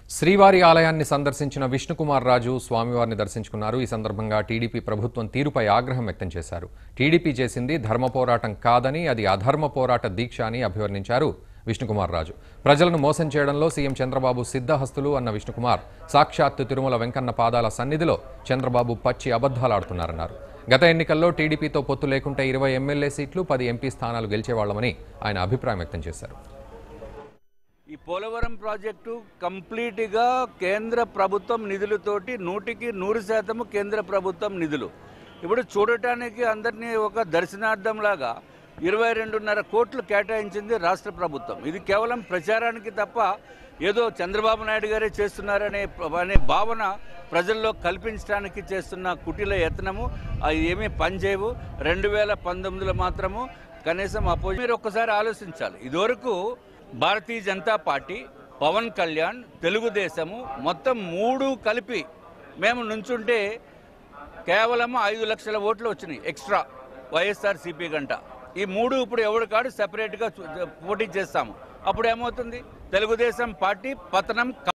శ్రీవారి ఆలయాన్ని సందర్శించిన విష్ణుకుమార్ రాజు స్వామివారిని దర్శించుకున్నారు ఈ సందర్భంగా టీడీపీ ప్రభుత్వం తీరుపై ఆగ్రహం వ్యక్తం చేశారు టీడీపీ చేసింది ధర్మ పోరాటం కాదని అది అధర్మ పోరాట దీక్ష అని అభివర్ణించారు విష్ణుకుమార్ రాజు ప్రజలను మోసం చేయడంలో సీఎం చంద్రబాబు సిద్ధహస్తులు అన్న విష్ణుకుమార్ సాక్షాత్తు తిరుమల వెంకన్న పాదాల సన్నిధిలో చంద్రబాబు పచ్చి అబద్ధాలాడుతున్నారన్నారు గత ఎన్నికల్లో టీడీపీతో పొత్తు లేకుంటే ఇరవై ఎమ్మెల్యే సీట్లు పది ఎంపీ స్థానాలు గెలిచేవాళ్లమని ఆయన అభిప్రాయం వ్యక్తం చేశారు ఈ పోలవరం ప్రాజెక్టు కంప్లీట్గా కేంద్ర ప్రభుత్వం నిధులతోటి నూటికి నూరు శాతము కేంద్ర ప్రభుత్వం నిధులు ఇప్పుడు చూడటానికి అందరినీ ఒక దర్శనార్థంలాగా ఇరవై రెండున్నర కోట్లు కేటాయించింది రాష్ట్ర ప్రభుత్వం ఇది కేవలం ప్రచారానికి తప్ప ఏదో చంద్రబాబు నాయుడు గారే చేస్తున్నారనే అనే భావన ప్రజల్లో కల్పించడానికి చేస్తున్న కుటిల యత్నము అవి ఏమీ పనిచేయవు రెండు వేల పంతొమ్మిదిలో మాత్రము కనీసం అపోజి మీరు ఒక్కసారి ఆలోచించాలి ఇదివరకు భారతీయ జనతా పార్టీ పవన్ కళ్యాణ్ తెలుగుదేశము మొత్తం మూడు కలిపి మేము నుంచుంటే కేవలం ఐదు లక్షల ఓట్లు వచ్చినాయి ఎక్స్ట్రా వైఎస్ఆర్ సిపి గంట ఈ మూడు ఇప్పుడు ఎవడు కాడు సెపరేట్గా పోటీ చేస్తాము అప్పుడు ఏమవుతుంది తెలుగుదేశం పార్టీ పతనం